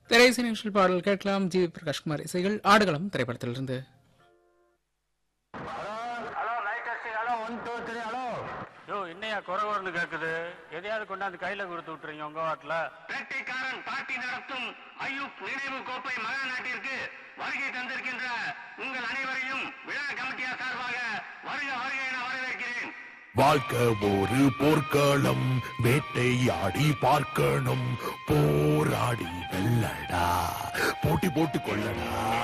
திரைசை நிகழ்ச்சியில் பாடல் கேட்கலாம் ஜி பிரகாஷ்குமார் இசைகள் ஆடுகளம் திரைப்படத்திலிருந்து hello light testing hello one two three hello yo என்னையா குறை குறைன்னு கேக்குது எதையாவது கொண்டாந்து கையில கொடுத்து விட்டுறீங்க உங்க வாட்டில் வேட்டைக்காரன் பாட்டி நடத்தும் ஐயூப் நினைவு கோப்பை மகா நாட்டிற்கு வருகை தந்திருக்கின்ற உங்கள் அனைவரையும் விழா கமிட்டியார் சார்பாக வருக வருக என வரவேற்கிறேன் வாழ்க்கை ஒரு போர்க்களம் வேட்டையாடி பார்க்கணும் போராடி வெல்லடா போட்டி போட்டு கொள்ளடா